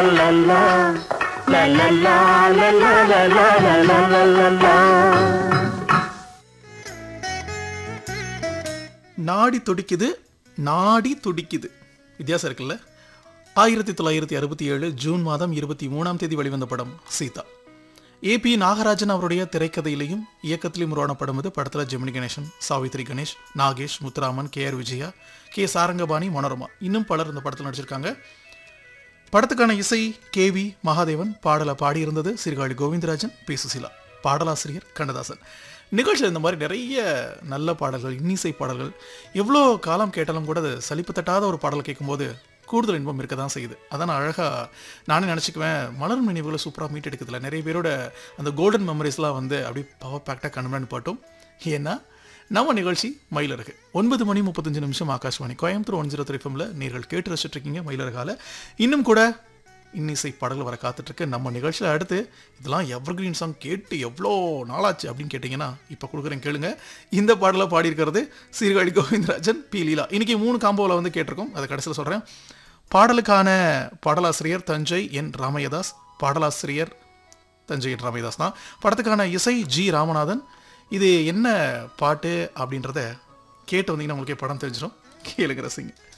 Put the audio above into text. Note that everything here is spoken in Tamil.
நாடி துடிக்குது நாடி துடிக்குது வித்தியாசம் இருக்குல்ல ஆயிரத்தி தொள்ளாயிரத்தி அறுபத்தி ஏழு ஜூன் மாதம் இருபத்தி மூணாம் தேதி வெளிவந்த படம் சீதா ஏபி நாகராஜன் அவருடைய திரைக்கதையிலையும் இயக்கத்திலையும் உருவான படம் இது படத்தில் Gemini Ganesan Savitri Ganesh Nagesh Muthuraman K R Vijaya K Sarangapani Manorama இன்னும் பலர் இந்த படத்தில் நடிச்சிருக்காங்க படத்துக்கான இசை கேவி மகாதேவன் பாடலை பாடியிருந்தது சீர்காழி கோவிந்தராஜன் பி சுசிலா பாடலாசிரியர் கண்ணதாசன் நிகழ்ச்சியில் இந்த மாதிரி நிறைய நல்ல பாடல்கள் இன்னிசை பாடல்கள் எவ்வளோ காலம் கேட்டாலும் கூட அது சலிப்பு தட்டாத ஒரு பாடல் கேட்கும்போது கூடுதல் இன்பம் இருக்க தான் செய்யுது அதான் அழகாக நானே நினச்சிக்குவேன் மலர் நினைவுகளை சூப்பராக மீட் எடுக்கிறதுல நிறைய பேரோட அந்த கோல்டன் மெமரிஸ்லாம் வந்து அப்படியே பவர் பேக்டாக கண்முன்னாடி பாட்டும் ஏன்னா நம்ம நிகழ்ச்சி மயிலருகு ஒன்பது மணி முப்பத்தஞ்சு நிமிஷம் Akashvani Coimbatore one zero three நீங்கள் கேட்டு ரசிச்சுட்டு இருக்கீங்க மயிலருகால இன்னும் கூட இன்னிசை பாடல்கள் வர காத்துட்ருக்கு நம்ம நிகழ்ச்சியில் அடுத்து இதெல்லாம் எவர் கிரீன் சாங் கேட்டு எவ்வளோ நாளாச்சு அப்படின்னு கேட்டிங்கன்னா இப்போ கொடுக்குறேன் கேளுங்க இந்த பாடலை பாடியிருக்கிறது சீர்காழி கோவிந்தராஜன் பி லீலா இன்னைக்கு மூணு காம்போவில் வந்து கேட்டிருக்கோம் அதை கடைசியில் சொல்கிறேன் பாடலுக்கான பாடலாசிரியர் தஞ்சை என் ராமையதாஸ் பாடலாசிரியர் தஞ்சை என் ராமையதாஸ் தான் படத்துக்கான இசை ஜி ராமநாதன் இது என்ன பாட்டு அப்படின்றத கேட்டு வந்தீங்கன்னா உங்களுக்கே படம் தெரிஞ்சிடும் கேளுங்க ரசிங்க